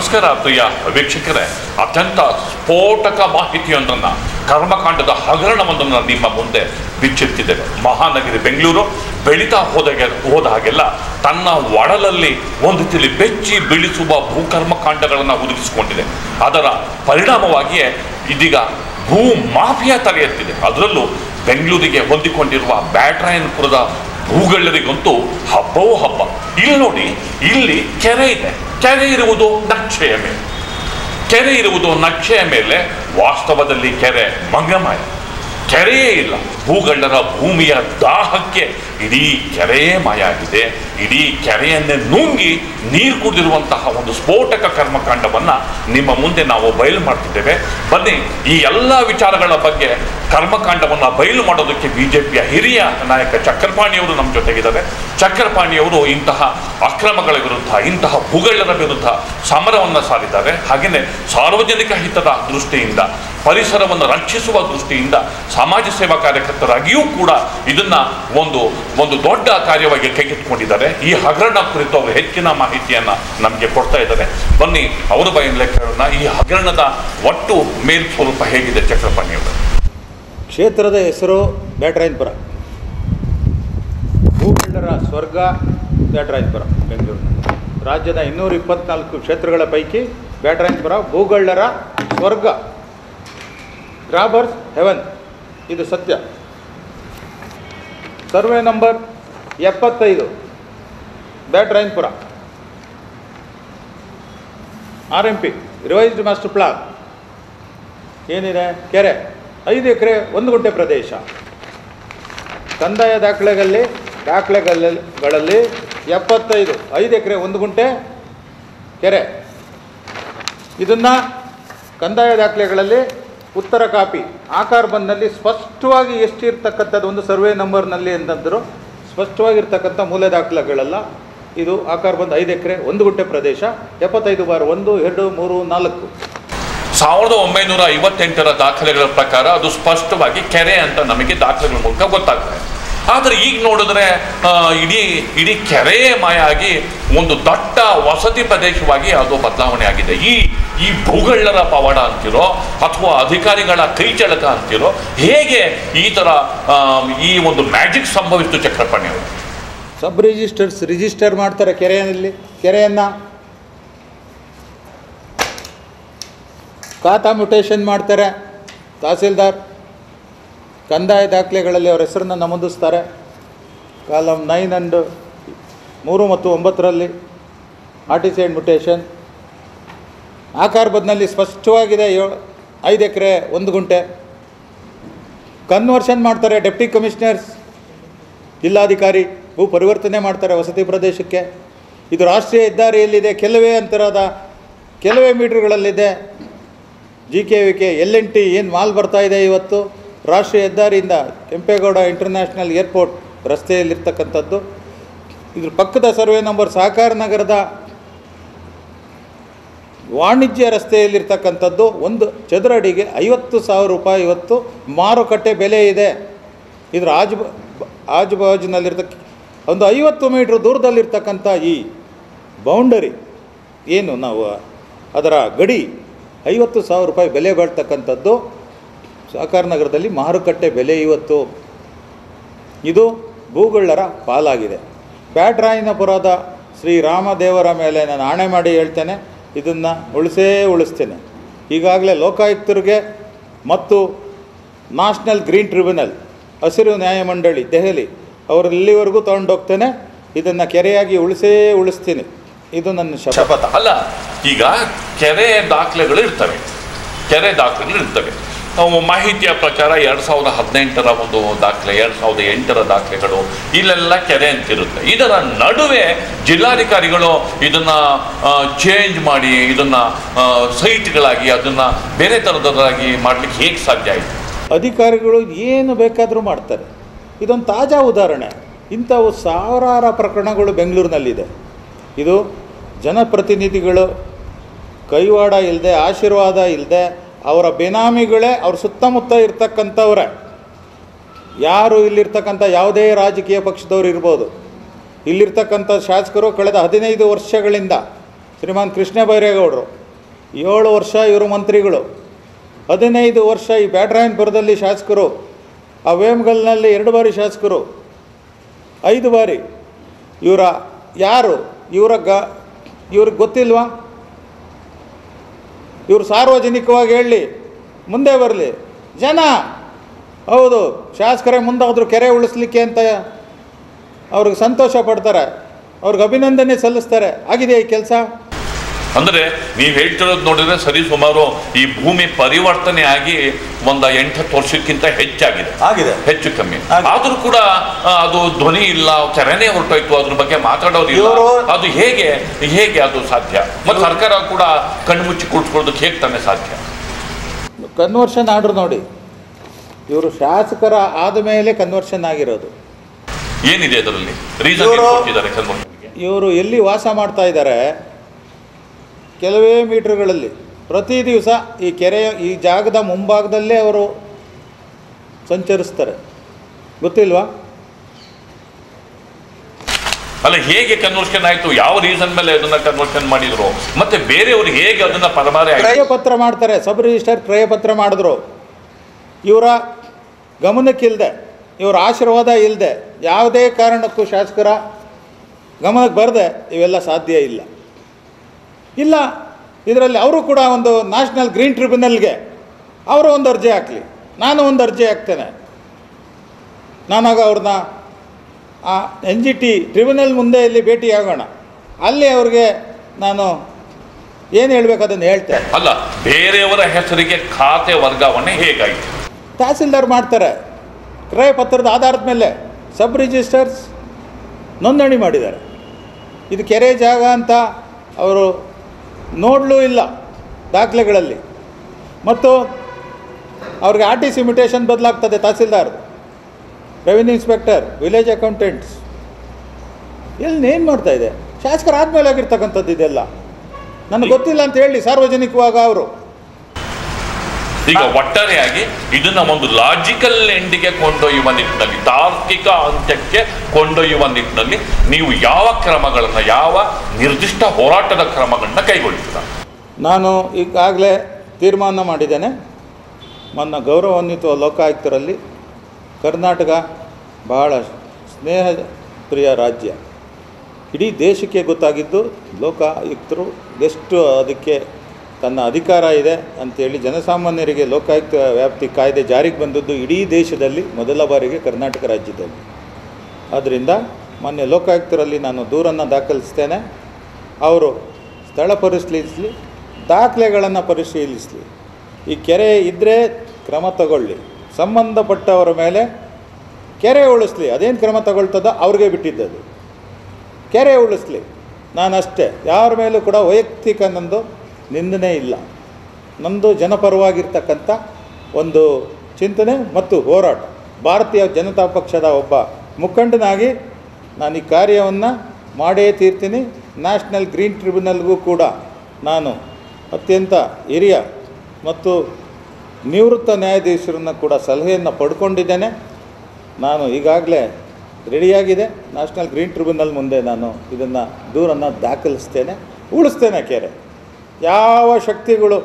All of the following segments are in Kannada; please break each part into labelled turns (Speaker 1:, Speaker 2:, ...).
Speaker 1: ನಮಸ್ಕಾರ ಪ್ರಿಯ ವೀಕ್ಷಕರೇ ಅತ್ಯಂತ ಸ್ಫೋಟಕ ಮಾಹಿತಿಯೊಂದನ್ನು ಕರ್ಮಕಾಂಡದ ಹಗರಣವೊಂದನ್ನು ನಿಮ್ಮ ಮುಂದೆ ಬಿಚ್ಚಿಟ್ಟಿದ್ದೇವೆ ಮಹಾನಗರಿ ಬೆಂಗಳೂರು ಬೆಳೀತಾ ಹೋದಾಗ ಹೋದ ಹಾಗೆಲ್ಲ ತನ್ನ ಒಡಲಲ್ಲಿ ಒಂದು ತಿಳಿ ಬೆಚ್ಚಿ ಬೀಳಿಸುವ ಭೂಕರ್ಮಕಾಂಡಗಳನ್ನು ಒದಗಿಸಿಕೊಂಡಿದೆ ಅದರ ಪರಿಣಾಮವಾಗಿಯೇ ಇದೀಗ ಭೂ ಮಾಫಿಯಾ ತಲೆ ಎತ್ತಿದೆ ಅದರಲ್ಲೂ ಬೆಂಗಳೂರಿಗೆ ಹೊಂದಿಕೊಂಡಿರುವ ಬ್ಯಾಟ್ರಾಯನ್ಪುರದ ಭೂಗಳ್ಳರಿಗಂತೂ ಹಬ್ಬವೂ ಹಬ್ಬ ಇಲ್ಲಿ ನೋಡಿ ಇಲ್ಲಿ ಕೆರೆ ಇದೆ ಕೆರೆ ಇರುವುದು ನಕ್ಷೆಯ ಮೇಲೆ ಕೆರೆ ಇರುವುದು ನಕ್ಷೆಯ ಮೇಲೆ ವಾಸ್ತವದಲ್ಲಿ ಕೆರೆ ಮಂಗಮಾಯ ಕೆರೆಯೇ ಇಲ್ಲ ಭೂಗಳ್ಳರ ಭೂಮಿಯ ದಾಹಕ್ಕೆ ಇಡೀ ಕೆರೆಯೇ ಮಾಯ ಆಗಿದೆ ಇಡೀ ಕೆರೆಯನ್ನೇ ನುಂಗಿ ನೀರು ಕುಡಿದಿರುವಂತಹ ಒಂದು ಸ್ಫೋಟಕ ಕರ್ಮಕಾಂಡವನ್ನು ನಿಮ್ಮ ಮುಂದೆ ನಾವು ಬಯಲು ಮಾಡ್ತಿದ್ದೇವೆ ಬನ್ನಿ ಈ ಎಲ್ಲ ವಿಚಾರಗಳ ಬಗ್ಗೆ ಕರ್ಮಕಾಂಡವನ್ನು ಬಯಲು ಮಾಡೋದಕ್ಕೆ ಬಿಜೆಪಿಯ ಹಿರಿಯ ನಾಯಕ ಚಕ್ರಪಾಣಿಯವರು ನಮ್ಮ ಜೊತೆಗಿದ್ದಾರೆ ಚಕ್ರಪಾಣಿಯವರು ಇಂತಹ ಅಕ್ರಮಗಳ ವಿರುದ್ಧ ಇಂತಹ ಭೂಗಳ್ಳರ ವಿರುದ್ಧ ಸಮರವನ್ನು ಸಾರಿದ್ದಾರೆ ಹಾಗೆಯೇ ಸಾರ್ವಜನಿಕ ಹಿತದ ದೃಷ್ಟಿಯಿಂದ ಪರಿಸರವನ್ನು ರಕ್ಷಿಸುವ ದೃಷ್ಟಿಯಿಂದ ಸಮಾಜ ಸೇವಾ ಕಾರ್ಯಕರ್ತರಾಗಿಯೂ ಕೂಡ ಇದನ್ನ ಒಂದು ಒಂದು ದೊಡ್ಡ ಕಾರ್ಯವಾಗಿ ಕೈಗೆತ್ತಿಕೊಂಡಿದ್ದಾರೆ ಈ ಹಗರಣ ಕುರಿತು ಅವರು ಹೆಚ್ಚಿನ ಮಾಹಿತಿಯನ್ನ ನಮಗೆ ಕೊಡ್ತಾ ಇದ್ದಾರೆ ಬನ್ನಿ ಅವರ ಬಯಲೇ ಕೇಳೋಣ ಈ ಹಗರಣದ ಒಟ್ಟು ಮೇಲ್ಸ್ವರೂಪ ಹೇಗಿದೆ ಚಕ್ರಪಾಣಿಯವರು
Speaker 2: ಕ್ಷೇತ್ರದ ಹೆಸರು ಬ್ಯಾಟ್ರಾಯನ್ಪುರ ಭೂಗಳ್ಳರ ಸ್ವರ್ಗ ಬ್ಯಾಟ್ರಾಯನ್ಪುರ ಬೆಂಗಳೂರಿನಲ್ಲಿ ರಾಜ್ಯದ ಇನ್ನೂರ ಇಪ್ಪತ್ನಾಲ್ಕು ಕ್ಷೇತ್ರಗಳ ಪೈಕಿ ಬ್ಯಾಟ್ರಾಯನ್ಪುರ ಭೂಗಳ್ಳರ ಸ್ವರ್ಗ ಗ್ರಾಬರ್ಸ್ ಹೆವನ್ ಇದು ಸತ್ಯ ಸರ್ವೆ ನಂಬರ್ ಎಪ್ಪತ್ತೈದು Byatarayanapura R M P revised master plan ಏನಿದೆ ಕೆರೆ ಐದು ಎಕರೆ ಒಂದು ಗುಂಟೆ ಪ್ರದೇಶ ಕಂದಾಯ ದಾಖಲೆಗಳಲ್ಲಿ ದಾಖಲೆಗಳಲ್ಲಿ ಎಪ್ಪತ್ತೈದು ಐದು ಎಕರೆ ಒಂದು ಗುಂಟೆ ಕೆರೆ ಇದನ್ನು ಕಂದಾಯ ದಾಖಲೆಗಳಲ್ಲಿ ಉತ್ತರ ಕಾಪಿ ಆಕಾರ ಬಂದಲ್ಲಿ ಸ್ಪಷ್ಟವಾಗಿ ಎಷ್ಟಿರ್ತಕ್ಕಂಥದ್ದು ಒಂದು ಸರ್ವೆ ನಂಬರ್ನಲ್ಲಿ ಅಂತಂದರು ಸ್ಪಷ್ಟವಾಗಿರ್ತಕ್ಕಂಥ ಮೂಲ ದಾಖಲೆಗಳೆಲ್ಲ ಇದು ಆಕಾರ ಬಂದು ಐದು ಎಕರೆ ಒಂದು ಗುಂಟೆ ಪ್ರದೇಶ ಎಪ್ಪತ್ತೈದು ಬಾರ್ ಒಂದು ಎರಡು ಮೂರು ನಾಲ್ಕು
Speaker 1: ಸಾವಿರದ ಒಂಬೈನೂರ ಐವತ್ತೆಂಟರ ದಾಖಲೆಗಳ ಪ್ರಕಾರ ಅದು ಸ್ಪಷ್ಟವಾಗಿ ಕೆರೆ ಅಂತ ನಮಗೆ ದಾಖಲೆಗಳ ಮೂಲಕ ಗೊತ್ತಾಗ್ತದೆ ಆದರೆ ಈಗ ನೋಡಿದ್ರೆ ಆ, ಇಡೀ ಇಡೀ ಕೆರೆಯೇ ಮಾಯ ಆಗಿ ಒಂದು ದಟ್ಟ ವಸತಿ ಪ್ರದೇಶವಾಗಿ ಅದು ಬದಲಾವಣೆ ಆಗಿದೆ ಈ ಈ ಭೂಗಳ್ಳರ ಪವಾಡ ಅಂತಿರೋ ಅಥವಾ ಅಧಿಕಾರಿಗಳ ಕೈಚಳಕ ಅಂತಿರೋ ಹೇಗೆ ಈ ಥರ ಆ, ಈ ಒಂದು ಮ್ಯಾಜಿಕ್ ಸಂಭವಿಸಿತು ಚಕ್ರಪಾಣಿ ಅವರು
Speaker 2: ಸಬ್ ರಿಜಿಸ್ಟರ್ಸ್ ರಿಜಿಸ್ಟರ್ ಮಾಡ್ತಾರೆ ಕೆರೆಯಲ್ಲಿ ಕೆರೆಯನ್ನು ಖಾತಾ ಮ್ಯುಟೇಷನ್ ಮಾಡ್ತಾರೆ ತಹಸೀಲ್ದಾರ್ ಕಂದಾಯ ದಾಖಲೆಗಳಲ್ಲಿ ಅವರ ಹೆಸರನ್ನು ನಮೂದಿಸ್ತಾರೆ ಕಾಲಮ್ ನೈನ್ ಅಂಡ್ ಮೂರು ಮತ್ತು ಒಂಬತ್ತರಲ್ಲಿ R T C and mutation ಆಕಾರ ಬದ್ನಲ್ಲಿ ಸ್ಪಷ್ಟವಾಗಿದೆ ಏಳು ಐದು ಎಕರೆ ಒಂದು ಗುಂಟೆ ಕನ್ವರ್ಷನ್ ಮಾಡ್ತಾರೆ ಡೆಪ್ಟಿ ಕಮಿಷನರ್ಸ್ ಜಿಲ್ಲಾಧಿಕಾರಿ ಭೂ ಪರಿವರ್ತನೆ ಮಾಡ್ತಾರೆ ವಸತಿ ಪ್ರದೇಶಕ್ಕೆ ಇದು ರಾಷ್ಟ್ರೀಯ ಹೆದ್ದಾರಿಯಲ್ಲಿದೆ ಕೆಲವೇ ಅಂತರದ ಕೆಲವೇ ಮೀಟ್ರ್ಗಳಲ್ಲಿದೆ G K V K L N T ಏನು ಮಾಲ್ ಬರ್ತಾ ಇದೆ ಇವತ್ತು ರಾಷ್ಟ್ರೀಯ ಹೆದ್ದಾರಿಯಿಂದ ಕೆಂಪೇಗೌಡ ಇಂಟರ್ನ್ಯಾಷನಲ್ ಏರ್ಪೋರ್ಟ್ ರಸ್ತೆಯಲ್ಲಿರ್ತಕ್ಕಂಥದ್ದು ಇದ್ರ ಪಕ್ಕದ ಸರ್ವೆ ನಂಬರ್ ಸಹಕಾರ ನಗರದ ವಾಣಿಜ್ಯ ರಸ್ತೆಯಲ್ಲಿರ್ತಕ್ಕಂಥದ್ದು ಒಂದು ಚದುರ ಅಡಿಗೆ ಐವತ್ತು ಸಾವಿರ ರೂಪಾಯಿ ಇವತ್ತು ಮಾರುಕಟ್ಟೆ ಬೆಲೆ ಇದೆ ಇದ್ರ ಆಜು ಆಜು ಬಾಜುನಲ್ಲಿರ್ತಕ್ಕ ಒಂದು ಐವತ್ತು ಮೀಟ್ರ್ ದೂರದಲ್ಲಿರ್ತಕ್ಕಂಥ ಈ ಬೌಂಡರಿ ಏನು ನಾವು ಅದರ ಗಡಿ ಐವತ್ತು ಸಾವಿರ ರೂಪಾಯಿ ಬೆಲೆ ಬಾಳ್ತಕ್ಕಂಥದ್ದು ಸಹಕಾರ ನಗರದಲ್ಲಿ ಮಾರುಕಟ್ಟೆ ಬೆಲೆ ಇವತ್ತು ಇದು ಭೂಗಳ್ಳರ ಪಾಲಾಗಿದೆ ಬ್ಯಾಟ್ರಾಯನಪುರದ ಶ್ರೀರಾಮದೇವರ ಮೇಲೆ ನಾನು ಆಣೆ ಮಾಡಿ ಹೇಳ್ತೇನೆ ಇದನ್ನು ಉಳಿಸೇ ಉಳಿಸ್ತೇನೆ ಈಗಾಗಲೇ ಲೋಕಾಯುಕ್ತರಿಗೆ ಮತ್ತು ನ್ಯಾಷನಲ್ ಗ್ರೀನ್ ಟ್ರಿಬ್ಯುನಲ್ ಹಸಿರು ನ್ಯಾಯಮಂಡಳಿ ದೆಹಲಿ ಅವರು ಇಲ್ಲಿವರೆಗೂ ತೊಗೊಂಡೋಗ್ತೇನೆ ಇದನ್ನು ಕೆರೆಯಾಗಿ ಉಳಿಸೇ ಉಳಿಸ್ತೀನಿ ಇದು ನನ್ನ ಶಪಥ
Speaker 1: ಶಪಥ ಅಲ್ಲ ಈಗ ಕೆರೆ ದಾಖಲೆಗಳು ಇರ್ತವೆ ಕೆರೆ ದಾಖಲೆಗಳು ಇರ್ತವೆ ಅವು ಮಾಹಿತಿಯ ಪ್ರಕಾರ ಎರಡು ಸಾವಿರದ ಹದಿನೆಂಟರ ಒಂದು ದಾಖಲೆ ಎರಡು ಸಾವಿರದ ಎಂಟರ ದಾಖಲೆಗಳು ಇಲ್ಲೆಲ್ಲ ಕೆರೆ ಅಂತಿರುತ್ತೆ ಇದರ ನಡುವೆ ಜಿಲ್ಲಾಧಿಕಾರಿಗಳು ಇದನ್ನ ಚೇಂಜ್ ಮಾಡಿ ಇದನ್ನ ಆ, ಸೈಟ್ಗಳಾಗಿ ಅದನ್ನ ಬೇರೆ ಥರದಾಗಿ ಮಾಡ್ಲಿಕ್ಕೆ ಹೇಗೆ ಸಾಧ್ಯ ಆಯಿತು
Speaker 2: ಅಧಿಕಾರಿಗಳು ಏನು ಬೇಕಾದರೂ ಮಾಡ್ತಾರೆ ಇದೊಂದು ತಾಜಾ ಉದಾಹರಣೆ ಇಂಥವು ಸಾವಿರಾರು ಪ್ರಕರಣಗಳು ಬೆಂಗಳೂರಿನಲ್ಲಿದೆ ಇದು ಜನಪ್ರತಿನಿಧಿಗಳು ಕೈವಾಡ ಇಲ್ಲದೆ ಆಶೀರ್ವಾದ ಇಲ್ಲದೆ ಅವರ ಬೇನಾಮಿಗಳೇ ಅವ್ರ ಸುತ್ತಮುತ್ತ ಇರ್ತಕ್ಕಂಥವ್ರೆ ಯಾರು ಇಲ್ಲಿರ್ತಕ್ಕಂಥ ಯಾವುದೇ ರಾಜಕೀಯ ಪಕ್ಷದವ್ರು ಇರ್ಬೋದು ಇಲ್ಲಿರ್ತಕ್ಕಂಥ ಶಾಸಕರು ಕಳೆದ ಹದಿನೈದು ವರ್ಷಗಳಿಂದ ಶ್ರೀಮಾನ್ ಕೃಷ್ಣ ಬೈರೇಗೌಡರು ಏಳು ವರ್ಷ ಇವರು ಮಂತ್ರಿಗಳು ಹದಿನೈದು ವರ್ಷ ಈ ಬ್ಯಾಟರಾಯನಪುರದಲ್ಲಿ ಶಾಸಕರು ಆ ವೇಮಗಲ್ನಲ್ಲಿ ಎರಡು ಬಾರಿ ಶಾಸಕರು ಐದು ಬಾರಿ ಇವರ ಯಾರು ಇವರ ಗ ಇವ್ರಿಗೆ ಗೊತ್ತಿಲ್ವಾ ಇವರು ಸಾರ್ವಜನಿಕವಾಗಿ ಹೇಳಿ ಮುಂದೆ ಬರಲಿ ಜನ ಹೌದು ಶಾಸಕರೇ ಮುಂದಾದ್ರು ಕೆರೆ ಉಳಿಸ್ಲಿಕ್ಕೆ ಅಂತ ಅವ್ರಿಗೆ ಸಂತೋಷ ಪಡ್ತಾರೆ ಅವ್ರಿಗೆ ಅಭಿನಂದನೆ ಸಲ್ಲಿಸ್ತಾರೆ ಆಗಿದೆ ಈ ಕೆಲಸ
Speaker 1: ಅಂದ್ರೆ ನೀವು ಹೇಳ್ತಿರೋದು ನೋಡಿದ್ರೆ ಸರಿ ಸುಮಾರು ಈ ಭೂಮಿ ಪರಿವರ್ತನೆ ಆಗಿ ಒಂದ ಎಂಟತ್ತು ವರ್ಷಕ್ಕಿಂತ ಹೆಚ್ಚಾಗಿದೆ
Speaker 2: ಆಗಿದೆ
Speaker 1: ಹೆಚ್ಚು ಕಮ್ಮಿ
Speaker 2: ಆಗಿದೆ.
Speaker 1: ಆದ್ರೂ ಕೂಡ ಆ, ಅದು ಧ್ವನಿ ಇಲ್ಲ ಕೆರೆನೇ ಹೊರಟೋಯ್ತು ಅದ್ರ ಬಗ್ಗೆ ಮಾತಾಡೋದು ಇಲ್ಲ
Speaker 2: ಇವ್ರು-
Speaker 1: ಅದು ಹೇಗೆ ಹೇಗೆ ಅದು ಸಾಧ್ಯ ಮತ್ತೆ ಸರ್ಕಾರ ಕೂಡ ಕಣ್ಮುಚ್ಚಿ ಕುಳಿತುಕೊಳ್ಳೋದಕ್ಕೆ ಹೇಗೆ ತಾನೇ ಸಾಧ್ಯ
Speaker 2: ಕನ್ವರ್ಷನ್ ಆರ್ಡ್ರ್ ನೋಡಿ ಇವರು ಶಾಸಕರ ಆದ ಮೇಲೆ ಕನ್ವರ್ಷನ್ ಆಗಿರೋದು
Speaker 1: ಏನಿದೆ ಅದರಲ್ಲಿ ರೀಸನ್
Speaker 2: ಇವ್ರು-
Speaker 1: ಕೊಟ್ಟಿದ್ದಾರೆ ಕನ್ವರ್ಷನ್ಗೆ
Speaker 2: ಇವರು ಎಲ್ಲಿ ವಾಸ ಮಾಡ್ತಾ ಇದ್ದಾರೆ ಕೆಲವೇ ಮೀಟರ್ಗಳಲ್ಲಿ ಪ್ರತಿ ದಿವಸ ಈ ಕೆರೆಯ ಈ ಜಾಗದ ಮುಂಭಾಗದಲ್ಲೇ ಅವರು ಸಂಚರಿಸ್ತಾರೆ ಗೊತ್ತಿಲ್ವಾ
Speaker 1: ಅಲ್ಲ ಹೇಗೆ ಕನ್ವರ್ಷನ್ ಆಯ್ತು ಯಾವ ರೀಸನ್ ಮೇಲೆ ಅದನ್ನ ಕನ್ವರ್ಷನ್ ಮಾಡಿದ್ರು ಮತ್ತೆ ಬೇರೆಯವರು ಹೇಗೆ ಅದನ್ನ ಪರಮಾರೆ ಆಯ್ತು
Speaker 2: ಕ್ರಯಪತ್ರ ಮಾಡ್ತಾರೆ ಸಬ್ ರಿಜಿಸ್ಟರ್ ಕ್ರಯಪತ್ರ ಮಾಡಿದ್ರು ಇವರ ಗಮನಕ್ಕಿಲ್ಲದೆ ಇವರ ಆಶೀರ್ವಾದ ಇಲ್ಲದೆ ಯಾವುದೇ ಕಾರಣಕ್ಕೂ ಶಾಸಕರ ಗಮನಕ್ಕೆ ಬರದೆ ಇವೆಲ್ಲ ಸಾಧ್ಯ ಇಲ್ಲ ಇಲ್ಲ ಇದರಲ್ಲಿ ಅವರು ಕೂಡ ಒಂದು ನ್ಯಾಷನಲ್ ಗ್ರೀನ್ ಟ್ರಿಬ್ಯುನಲ್ಗೆ ಅವರು ಒಂದು ಅರ್ಜಿ ಹಾಕಲಿ ನಾನು ಒಂದು ಅರ್ಜಿ ಹಾಕ್ತೇನೆ ನಾನಾಗ ಅವ್ರನ್ನ ಆ ಎನ್ ಜಿ ಟಿ ಟ್ರಿಬ್ಯುನಲ್ ಮುಂದೆ ಇಲ್ಲಿ ಭೇಟಿಯಾಗೋಣ ಅಲ್ಲಿ ಅವ್ರಿಗೆ ನಾನು ಏನು ಹೇಳ್ಬೇಕು ಅದನ್ನು ಹೇಳ್ತೇನೆ
Speaker 1: ಅಲ್ಲ ಬೇರೆಯವರ ಹೆಸರಿಗೆ ಖಾತೆ ವರ್ಗಾವಣೆ ಹೇಗಾಯ್ತು
Speaker 2: ತಹಸೀಲ್ದಾರ್ ಮಾಡ್ತಾರೆ ಕ್ರಯ ಪತ್ರದ ಆಧಾರದ ಮೇಲೆ ಸಬ್ ರಿಜಿಸ್ಟರ್ಸ್ ನೋಂದಣಿ ಮಾಡಿದ್ದಾರೆ ಇದು ಕೆರೆ ಜಾಗ ಅಂತ ಅವರು ನೋಡಲೂ ಇಲ್ಲ ದಾಖಲೆಗಳಲ್ಲಿ ಮತ್ತು ಅವ್ರಿಗೆ ಆರ್ ಟಿ ಸಿ ಮ್ಯೂಟೇಷನ್ ಬದಲಾಗ್ತದೆ tahsildar revenue inspector village accountants ಎಲ್ಲಿ ಏನು ಮಾಡ್ತಾ ಇದೆ ಶಾಸಕರ ಆದಮೇಲೆ ಆಗಿರ್ತಕ್ಕಂಥದ್ದು ಇದೆಲ್ಲ ನನಗೆ ಗೊತ್ತಿಲ್ಲ ಅಂತ ಹೇಳಿ ಸಾರ್ವಜನಿಕವಾಗ ಅವರು
Speaker 1: ಈಗ ಒಟ್ಟಾರೆಯಾಗಿ ಇದನ್ನ ಒಂದು ಲಾಜಿಕಲ್ ಎಂಡಿಗೆ ಕೊಂಡೊಯ್ಯುವ ನಿಟ್ಟಿನಲ್ಲಿ ತಾರ್ಕಿಕ ಅಂತ್ಯಕ್ಕೆ ಕೊಂಡೊಯ್ಯುವ ನಿಟ್ಟಿನಲ್ಲಿ ನೀವು ಯಾವ ಕ್ರಮಗಳನ್ನ ಯಾವ ನಿರ್ದಿಷ್ಟ ಹೋರಾಟದ ಕ್ರಮಗಳನ್ನ ಕೈಗೊಳ್ತೀರಾ
Speaker 2: ನಾನು ಈಗಾಗಲೇ ತೀರ್ಮಾನ ಮಾಡಿದ್ದೇನೆ ನನ್ನ ಗೌರವಾನ್ವಿತ ಲೋಕಾಯುಕ್ತರಲ್ಲಿ ಕರ್ನಾಟಕ ಬಹಳ ಸ್ನೇಹ ಪ್ರಿಯ ರಾಜ್ಯ ಇಡೀ ದೇಶಕ್ಕೆ ಗೊತ್ತಾಗಿದ್ದು ಲೋಕಾಯುಕ್ತರು ಎಷ್ಟು ಅದಕ್ಕೆ ತನ್ನ ಅಧಿಕಾರ ಇದೆ ಅಂತೇಳಿ ಜನಸಾಮಾನ್ಯರಿಗೆ ಲೋಕಾಯುಕ್ತ ವ್ಯಾಪ್ತಿ ಕಾಯ್ದೆ ಜಾರಿಗೆ ಬಂದದ್ದು ಇಡೀ ದೇಶದಲ್ಲಿ ಮೊದಲ ಬಾರಿಗೆ ಕರ್ನಾಟಕ ರಾಜ್ಯದಲ್ಲಿ ಆದ್ದರಿಂದ ಮೊನ್ನೆ ಲೋಕಾಯುಕ್ತರಲ್ಲಿ ನಾನು ದೂರನ್ನು ದಾಖಲಿಸ್ತೇನೆ ಅವರು ಸ್ಥಳ ಪರಿಶೀಲಿಸಲಿ ದಾಖಲೆಗಳನ್ನು ಪರಿಶೀಲಿಸಲಿ ಈ ಕೆರೆ ಇದ್ದರೆ ಕ್ರಮ ತಗೊಳ್ಳಿ ಸಂಬಂಧಪಟ್ಟವರ ಮೇಲೆ ಕೆರೆ ಉಳಿಸ್ಲಿ ಅದೇನು ಕ್ರಮ ತಗೊಳ್ತದೋ ಅವ್ರಿಗೆ ಬಿಟ್ಟಿದ್ದದು ಕೆರೆ ಉಳಿಸ್ಲಿ ನಾನಷ್ಟೇ ಯಾರ ಮೇಲೂ ಕೂಡ ವೈಯಕ್ತಿಕ ನಂದು ನಿಂದನೆ ಇಲ್ಲ ನಂದು ಜನಪರವಾಗಿರ್ತಕ್ಕಂಥ ಒಂದು ಚಿಂತನೆ ಮತ್ತು ಹೋರಾಟ ಭಾರತೀಯ ಜನತಾ ಪಕ್ಷದ ಒಬ್ಬ ಮುಖಂಡನಾಗಿ ನಾನು ಈ ಕಾರ್ಯವನ್ನು ಮಾಡೇ ತೀರ್ತೀನಿ ನ್ಯಾಷನಲ್ ಗ್ರೀನ್ ಟ್ರಿಬ್ಯುನಲ್ಗೂ ಕೂಡ ನಾನು ಅತ್ಯಂತ ಹಿರಿಯ ಮತ್ತು ನಿವೃತ್ತ ನ್ಯಾಯಾಧೀಶರನ್ನು ಕೂಡ ಸಲಹೆಯನ್ನು ಪಡ್ಕೊಂಡಿದ್ದೇನೆ ನಾನು ಈಗಾಗಲೇ ರೆಡಿಯಾಗಿದೆ ನ್ಯಾಷನಲ್ ಗ್ರೀನ್ ಟ್ರಿಬ್ಯುನಲ್ ಮುಂದೆ ನಾನು ಇದನ್ನು ದೂರನ್ನು ದಾಖಲಿಸ್ತೇನೆ ಉಳಿಸ್ತೇನೆ ಕೆರೆ ಯಾವ ಶಕ್ತಿಗಳು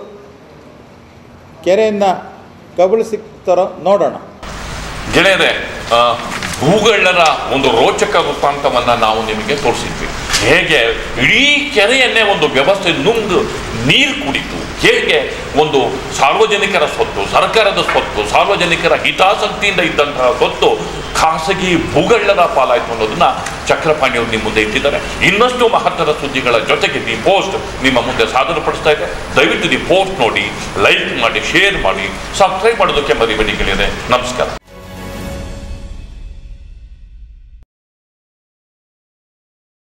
Speaker 2: ಕೆರೆಯನ್ನು ಕಬಳಿಸ್ತಾರೋ ನೋಡೋಣ
Speaker 1: ಗೆಳೆಯರೆ ಆ, ಭೂಗಳ್ಳರ ಒಂದು ರೋಚಕ ವೃತ್ತಾಂತವನ್ನ ನಾವು ನಿಮಗೆ ತೋರಿಸಿದ್ವಿ ಹೇಗೆ ಇಡೀ ಕೆರೆಯನ್ನೇ ಒಂದು ವ್ಯವಸ್ಥೆ ನುಂಗು ನೀರು ಕುಡಿತು ಹೇಗೆ ಒಂದು ಸಾರ್ವಜನಿಕರ ಸ್ವತ್ತು ಸರ್ಕಾರದ ಸ್ವತ್ತು ಸಾರ್ವಜನಿಕರ ಹಿತಾಸಕ್ತಿಯಿಂದ ಇದ್ದಂತಹ ಸ್ವತ್ತು ಖಾಸಗಿ ಭೂಗಳ್ಳರ ಪಾಲಾಯಿತು ಅನ್ನೋದನ್ನ ಚಕ್ರಪಾಣಿ ಅವರು ನಿಮ್ಮ ಮುಂದೆ ಇಟ್ಟಿದ್ದಾರೆ ಇನ್ನಷ್ಟು ಮಹತ್ವದ ಸುದ್ದಿಗಳ ಜೊತೆಗೆ ದಿ ಪೋಸ್ಟ್ ನಿಮ್ಮ ಮುಂದೆ ಸಾದರಪಡಿಸ್ತಾ ಇದೆ ದಯವಿಟ್ಟು ದಿ ಪೋಸ್ಟ್ ನೋಡಿ ಲೈಕ್ ಮಾಡಿ ಶೇರ್ ಮಾಡಿ ಸಬ್ಸ್ಕ್ರೈಬ್ ಮಾಡೋದಕ್ಕೆ ಮರಿಬೇಡಿ ಗೆಳೆಯರೆ ನಮಸ್ಕಾರ